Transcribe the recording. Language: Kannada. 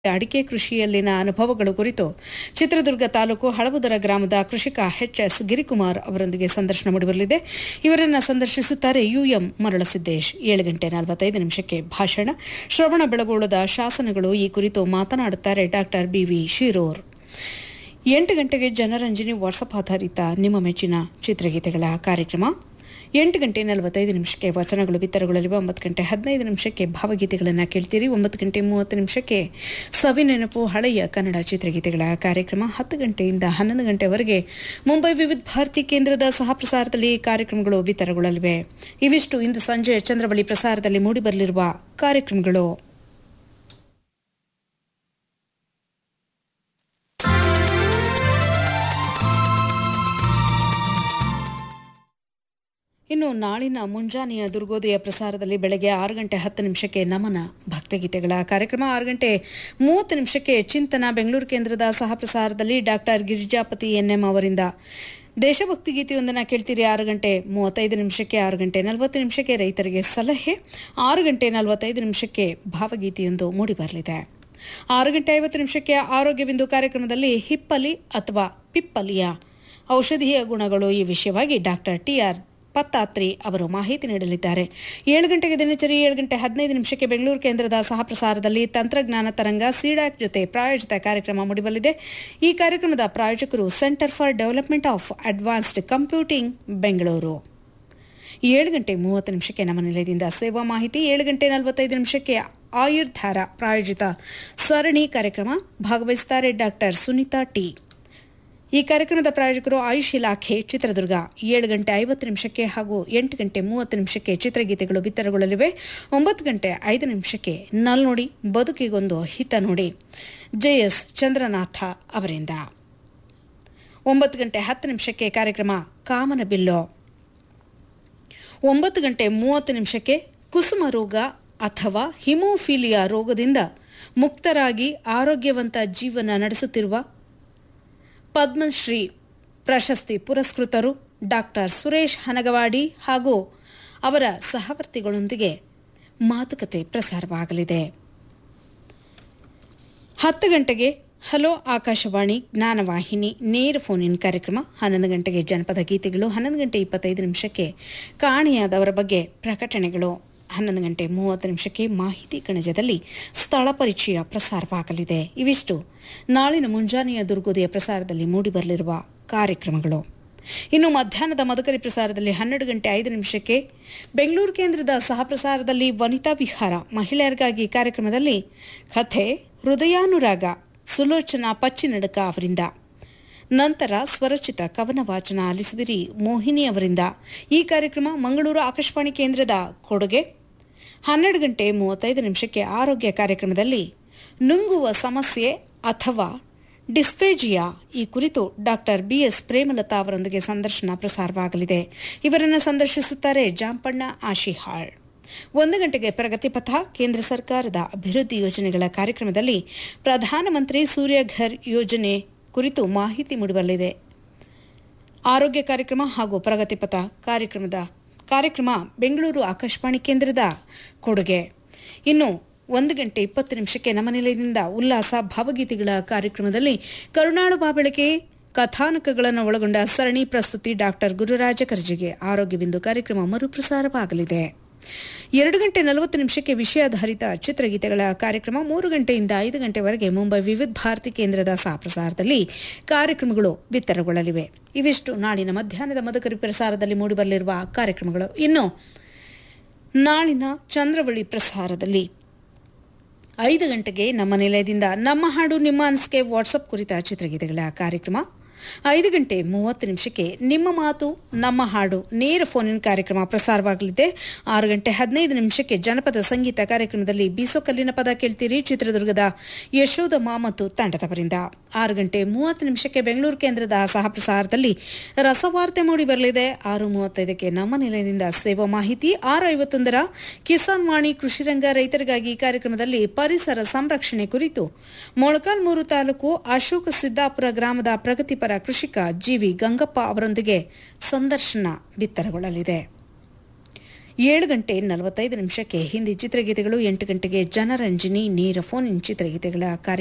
ಅಡಿಕೆ ಕೃಷಿಯಲ್ಲಿನ ಅನುಭವಗಳು ಕುರಿತು ಚಿತ್ರದುರ್ಗ ತಾಲೂಕು ಹಳಬುದರ ಗ್ರಾಮದ ಕೃಷಿಕ ಎಚ್ ಗಿರಿಕುಮಾರ್ ಅವರೊಂದಿಗೆ ಸಂದರ್ಶನ ಮೂಡಿಬರಲಿದೆ ಇವರನ್ನ ಸಂದರ್ಶಿಸುತ್ತಾರೆ ಯುಎಂ ಮರಳಸಿದ್ದೇಶ್ ಏಳು ಗಂಟೆ ನಲವತ್ತೈದು ನಿಮಿಷಕ್ಕೆ ಭಾಷಣ ಶ್ರವಣ ಬೆಳಗೊಳದ ಶಾಸನಗಳು ಈ ಕುರಿತು ಮಾತನಾಡುತ್ತಾರೆ ಡಾಕ್ಟರ್ ಬಿವಿ ಶಿರೋರ್ ಎಂಟು ಗಂಟೆಗೆ ಜನರಂಜನಿ ವಾಟ್ಸಪ್ ಆಧಾರಿತ ನಿಮ್ಮ ಮೆಚ್ಚಿನ ಚಿತ್ರಗೀತೆಗಳ ಕಾರ್ಯಕ್ರಮ ಎಂಟು ಗಂಟೆ ನಲವತ್ತೈದು ನಿಮಿಷಕ್ಕೆ ವಚನಗಳು ಬಿತ್ತರಗೊಳ್ಳಲಿವೆ ಒಂಬತ್ತು ಗಂಟೆ ಹದಿನೈದು ನಿಮಿಷಕ್ಕೆ ಭಾವಗೀತೆಗಳನ್ನು ಕೇಳ್ತೀರಿ ಒಂಬತ್ತು ಗಂಟೆ ಮೂವತ್ತು ನಿಮಿಷಕ್ಕೆ ಸವಿ ನೆನಪು ಹಳೆಯ ಕನ್ನಡ ಚಿತ್ರಗೀತೆಗಳ ಕಾರ್ಯಕ್ರಮ ಹತ್ತು ಗಂಟೆಯಿಂದ ಹನ್ನೊಂದು ಗಂಟೆವರೆಗೆ ಮುಂಬೈ ವಿವಿಧ ಭಾರತಿ ಕೇಂದ್ರದ ಸಹ ಪ್ರಸಾರದಲ್ಲಿ ಕಾರ್ಯಕ್ರಮಗಳು ಬಿತ್ತರಗೊಳ್ಳಲಿವೆ ಇವಿಷ್ಟು ಇಂದು ಸಂಜೆ ಚಂದ್ರವಳಿ ಪ್ರಸಾರದಲ್ಲಿ ಮೂಡಿಬರಲಿರುವ ಕಾರ್ಯಕ್ರಮಗಳು ಇನ್ನು ನಾಳಿನ ಮುಂಜಾನೆಯ ದುರ್ಗೋದಯ ಪ್ರಸಾರದಲ್ಲಿ ಬೆಳಗ್ಗೆ ಆರು ಗಂಟೆ ಹತ್ತು ನಿಮಿಷಕ್ಕೆ ನಮನ ಭಕ್ತಿಗೀತೆಗಳ ಕಾರ್ಯಕ್ರಮ ಆರು ಗಂಟೆ ಮೂವತ್ತು ನಿಮಿಷಕ್ಕೆ ಚಿಂತನ ಬೆಂಗಳೂರು ಕೇಂದ್ರದ ಸಹ ಪ್ರಸಾರದಲ್ಲಿ ಡಾಕ್ಟರ್ ಗಿರಿಜಾಪತಿ ಎನ್ಎಂ ಅವರಿಂದ ದೇಶಭಕ್ತಿ ಗೀತೆಯೊಂದನ್ನು ಕೇಳ್ತೀರಿ ಆರು ಗಂಟೆ ಮೂವತ್ತೈದು ನಿಮಿಷಕ್ಕೆ ಆರು ಗಂಟೆ ನಲವತ್ತು ನಿಮಿಷಕ್ಕೆ ರೈತರಿಗೆ ಸಲಹೆ ಆರು ಗಂಟೆ ನಲವತ್ತೈದು ನಿಮಿಷಕ್ಕೆ ಭಾವಗೀತೆಯೊಂದು ಮೂಡಿಬರಲಿದೆ ಆರು ಗಂಟೆ ಐವತ್ತು ನಿಮಿಷಕ್ಕೆ ಆರೋಗ್ಯ ಬಿಂದು ಕಾರ್ಯಕ್ರಮದಲ್ಲಿ ಹಿಪ್ಪಲಿ ಅಥವಾ ಪಿಪ್ಪಲಿಯ ಔಷಧೀಯ ಗುಣಗಳು ಈ ವಿಷಯವಾಗಿ ಡಾಕ್ಟರ್ ಟಿ ಆರ್ ಪತ್ತಾತ್ರಿ ಅವರು ಮಾಹಿತಿ ನೀಡಲಿದ್ದಾರೆ ಏಳು ಗಂಟೆಗೆ ದಿನಚರಿ ಏಳು ಗಂಟೆ ಹದಿನೈದು ನಿಮಿಷಕ್ಕೆ ಬೆಂಗಳೂರು ಕೇಂದ್ರದ ಸಹ ಪ್ರಸಾರದಲ್ಲಿ ತಂತ್ರಜ್ಞಾನ ತರಂಗ ಸಿಡಾಕ್ ಜೊತೆ ಪ್ರಾಯೋಜಿತ ಕಾರ್ಯಕ್ರಮ ಮೂಡಿಬರಲಿದೆ ಈ ಕಾರ್ಯಕ್ರಮದ ಪ್ರಾಯೋಜಕರು centre for development of advanced computing Bengaluru ಏಳು ಗಂಟೆ ಮೂವತ್ತು ನಿಮಿಷಕ್ಕೆ ನಮ್ಮ ನಿಲಯದಿಂದ ಸೇವಾ ಮಾಹಿತಿ ಏಳು ಗಂಟೆ ನಲವತ್ತೈದು ನಿಮಿಷಕ್ಕೆ ಆಯುರ್ಧಾರ ಪ್ರಾಯೋಜಿತ ಸರಣಿ ಕಾರ್ಯಕ್ರಮ ಭಾಗವಹಿಸುತ್ತಾರೆ ಡಾಕ್ಟರ್ ಸುನೀತಾ ಟಿ ಈ ಕಾರ್ಯಕ್ರಮದ ಪ್ರಾಯೋಜಕರು ಆಯುಷ್ ಇಲಾಖೆ ಚಿತ್ರದುರ್ಗ ಏಳು ಗಂಟೆ ಐವತ್ತು ನಿಮಿಷಕ್ಕೆ ಹಾಗೂ ಎಂಟು ಗಂಟೆ ಮೂವತ್ತು ನಿಮಿಷಕ್ಕೆ ಚಿತ್ರಗೀತೆಗಳು ಬಿತ್ತರಗೊಳ್ಳಲಿವೆ ಒಂಬತ್ತು ಗಂಟೆ ಐದು ನಿಮಿಷಕ್ಕೆ ನಲ್ ನೋಡಿ ಬದುಕಿಗೊಂದು ಹಿತ ನೋಡಿ ಜೆಎಸ್ ಚಂದ್ರನಾಥ ಅವರಿಂದ ಒಂಬತ್ತು ಗಂಟೆ ಹತ್ತು ನಿಮಿಷಕ್ಕೆ ಕಾರ್ಯಕ್ರಮ ಕಾಮನ ಬಿಲ್ಲು ಒಂಬತ್ತು ಗಂಟೆ ಮೂವತ್ತು ನಿಮಿಷಕ್ಕೆ ಕುಸುಮ ರೋಗ ಅಥವಾ ಹಿಮೋಫೀಲಿಯಾ ರೋಗದಿಂದ ಮುಕ್ತರಾಗಿ ಆರೋಗ್ಯವಂತ ಜೀವನ ನಡೆಸುತ್ತಿರುವ ಪದ್ಮಶ್ರೀ ಪ್ರಶಸ್ತಿ ಪುರಸ್ಕೃತರು ಡಾಕ್ಟರ್ ಸುರೇಶ್ ಹನಗವಾಡಿ ಹಾಗೂ ಅವರ ಸಹವರ್ತಿಗಳೊಂದಿಗೆ ಮಾತುಕತೆ ಪ್ರಸಾರವಾಗಲಿದೆ ಹತ್ತು ಗಂಟೆಗೆ ಹಲೋ ಆಕಾಶವಾಣಿ ಜ್ಞಾನವಾಹಿನಿ ನೇರ ಫೋನ್ ಇನ್ ಕಾರ್ಯಕ್ರಮ ಹನ್ನೊಂದು ಗಂಟೆಗೆ ಜನಪದ ಗೀತೆಗಳು ಹನ್ನೊಂದು ಗಂಟೆ ಇಪ್ಪತ್ತೈದು ನಿಮಿಷಕ್ಕೆ ಕಾಣೆಯಾದವರ ಬಗ್ಗೆ ಪ್ರಕಟಣೆಗಳು ಹನ್ನೊಂದು ಗಂಟೆ ಮೂವತ್ತು ನಿಮಿಷಕ್ಕೆ ಮಾಹಿತಿ ಕಣಜದಲ್ಲಿ ಸ್ಥಳ ಪರಿಚಯ ಪ್ರಸಾರವಾಗಲಿದೆ ಇವಿಷ್ಟು ನಾಳಿನ ಮುಂಜಾನೆಯ ದುರ್ಗೋದಯ ಪ್ರಸಾರದಲ್ಲಿ ಮೂಡಿಬರಲಿರುವ ಕಾರ್ಯಕ್ರಮಗಳು ಇನ್ನು ಮಧ್ಯಾಹ್ನದ ಮದಕರಿ ಪ್ರಸಾರದಲ್ಲಿ ಹನ್ನೆರಡು ಗಂಟೆ ಐದು ನಿಮಿಷಕ್ಕೆ ಬೆಂಗಳೂರು ಕೇಂದ್ರದ ಸಹ ಪ್ರಸಾರದಲ್ಲಿ ವನಿತಾ ವಿಹಾರ ಮಹಿಳೆಯರಿಗಾಗಿ ಕಾರ್ಯಕ್ರಮದಲ್ಲಿ ಕಥೆ ಹೃದಯಾನುರಾಗ ಸುಲೋಚನಾ ಪಚ್ಚಿನಡಕ ಅವರಿಂದ ನಂತರ ಸ್ವರಚಿತ ಕವನ ವಾಚನ ಆಲಿಸುವಿರಿ ಮೋಹಿನಿ ಅವರಿಂದ ಈ ಕಾರ್ಯಕ್ರಮ ಮಂಗಳೂರು ಆಕಾಶವಾಣಿ ಕೇಂದ್ರದ ಕೊಡುಗೆ ಹನ್ನೆರಡು ಗಂಟೆ ಮೂವತ್ತೈದು ನಿಮಿಷಕ್ಕೆ ಆರೋಗ್ಯ ಕಾರ್ಯಕ್ರಮದಲ್ಲಿ ನುಂಗುವ ಸಮಸ್ಯೆ ಅಥವಾ ಡಿಸ್ಪೇಜಿಯಾ ಈ ಕುರಿತು ಡಾಕ್ಟರ್ ಬಿಎಸ್ ಪ್ರೇಮಲತಾ ಅವರೊಂದಿಗೆ ಸಂದರ್ಶನ ಪ್ರಸಾರವಾಗಲಿದೆ ಇವರನ್ನು ಸಂದರ್ಶಿಸುತ್ತಾರೆ ಜಾಂಪಣ್ಣ ಆಶಿಹಾಳ್ ಒಂದು ಗಂಟೆಗೆ ಪ್ರಗತಿಪಥ ಕೇಂದ್ರ ಸರ್ಕಾರದ ಅಭಿವೃದ್ಧಿ ಯೋಜನೆಗಳ ಕಾರ್ಯಕ್ರಮದಲ್ಲಿ ಪ್ರಧಾನಮಂತ್ರಿ ಸೂರ್ಯಘರ್ ಯೋಜನೆ ಕುರಿತು ಮಾಹಿತಿ ಮೂಡಿಬರಲಿದೆ ಆರೋಗ್ಯ ಕಾರ್ಯಕ್ರಮ ಹಾಗೂ ಪ್ರಗತಿಪಥ ಕಾರ್ಯಕ್ರಮದ ಕಾರ್ಯಕ್ರಮ ಬೆಂಗಳೂರು ಆಕಾಶವಾಣಿ ಕೇಂದ್ರದ ಕೊಡುಗೆ ಇನ್ನು ಒಂದು ಗಂಟೆ ಇಪ್ಪತ್ತು ನಿಮಿಷಕ್ಕೆ ನಮ್ಮ ನಿಲಯದಿಂದ ಉಲ್ಲಾಸ ಭಾವಗೀತೆಗಳ ಕಾರ್ಯಕ್ರಮದಲ್ಲಿ ಕರುಣಾಳು ಬಾಬೆಳಕೆ ಕಥಾನಕಗಳನ್ನು ಒಳಗೊಂಡ ಸರಣಿ ಪ್ರಸ್ತುತಿ ಡಾಕ್ಟರ್ ಗುರುರಾಜ ಕರ್ಜಿಗೆ ಆರೋಗ್ಯ ಬಿಂದು ಕಾರ್ಯಕ್ರಮ ಮರುಪ್ರಸಾರವಾಗಲಿದೆ ಎರಡು ಗಂಟೆ ನಲವತ್ತು ನಿಮಿಷಕ್ಕೆ ವಿಷಯಾಧಾರಿತ ಚಿತ್ರಗೀತೆಗಳ ಕಾರ್ಯಕ್ರಮ ಮೂರು ಗಂಟೆಯಿಂದ ಐದು ಗಂಟೆವರೆಗೆ ಮುಂಬೈ ವಿವಿಧ ಭಾರತಿ ಕೇಂದ್ರದ ಸಹ ಪ್ರಸಾರದಲ್ಲಿ ಕಾರ್ಯಕ್ರಮಗಳು ಬಿತ್ತರಗೊಳ್ಳಲಿವೆ ಇವಿಷ್ಟು ನಾಳಿನ ಮಧ್ಯಾಹ್ನದ ಮದಕರಿ ಪ್ರಸಾರದಲ್ಲಿ ಮೂಡಿಬರಲಿರುವ ಕಾರ್ಯಕ್ರಮಗಳು ಇನ್ನು ನಾಳಿನ ಚಂದ್ರವಳಿ ಪ್ರಸಾರದಲ್ಲಿ ಐದು ಗಂಟೆಗೆ ನಮ್ಮ ನಿಲಯದಿಂದ ನಮ್ಮ ಹಾಡು ನಿಮ್ಮ ಅನಿಸಿಕೆ ವಾಟ್ಸಪ್ ಕುರಿತ ಚಿತ್ರಗೀತೆಗಳ ಕಾರ್ಯಕ್ರಮ ಐದು ಗಂಟೆ ಮೂವತ್ತು ನಿಮಿಷಕ್ಕೆ ನಿಮ್ಮ ಮಾತು ನಮ್ಮ ಹಾಡು ನೇರ ಫೋನಿನ ಕಾರ್ಯಕ್ರಮ ಪ್ರಸಾರವಾಗಲಿದೆ ಆರು ಗಂಟೆ ಹದಿನೈದು ನಿಮಿಷಕ್ಕೆ ಜನಪದ ಸಂಗೀತ ಕಾರ್ಯಕ್ರಮದಲ್ಲಿ ಬೀಸೋ ಕಲ್ಲಿನ ಪದ ಕೇಳ್ತೀರಿ ಚಿತ್ರದುರ್ಗದ ಯಶೋದಮ್ಮ ಮತ್ತು ತಂಡದವರಿಂದ ಆರು ಗಂಟೆ ಮೂವತ್ತು ನಿಮಿಷಕ್ಕೆ ಬೆಂಗಳೂರು ಕೇಂದ್ರದ ಸಹ ಪ್ರಸಾರದಲ್ಲಿ ರಸವಾರ್ತೆ ಮೂಡಿ ಬರಲಿದೆ ಆರು ಮೂವತ್ತೈದಕ್ಕೆ ನಮ್ಮ ನಿಲಯದಿಂದ ಸೇವಾ ಮಾಹಿತಿ ಆರು ಐವತ್ತೊಂದರ ಕಿಸಾನ್ ವಾಣಿ ಕೃಷಿರಂಗ ರೈತರಿಗಾಗಿ ಕಾರ್ಯಕ್ರಮದಲ್ಲಿ ಪರಿಸರ ಸಂರಕ್ಷಣೆ ಕುರಿತು ಮೊಳಕಾಲ್ಮೂರು ತಾಲೂಕು ಅಶೋಕ ಸಿದ್ದಾಪುರ ಗ್ರಾಮದ ಪ್ರಗತಿಪರ ಕೃಷಿಕ ಜಿವಿ ಗಂಗಪ್ಪ ಅವರೊಂದಿಗೆ ಸಂದರ್ಶನ ಬಿತ್ತರಗೊಳ್ಳಲಿದೆ ಏಳು ಗಂಟೆ ನಲವತ್ತೈದು ನಿಮಿಷಕ್ಕೆ ಹಿಂದಿ ಚಿತ್ರಗೀತೆಗಳು ಎಂಟು ಗಂಟೆಗೆ ಜನರಂಜನಿ ನೇರ ಫೋನ್ ಇನ್ ಚಿತ್ರಗೀತೆಗಳ ಕಾರ್ಯ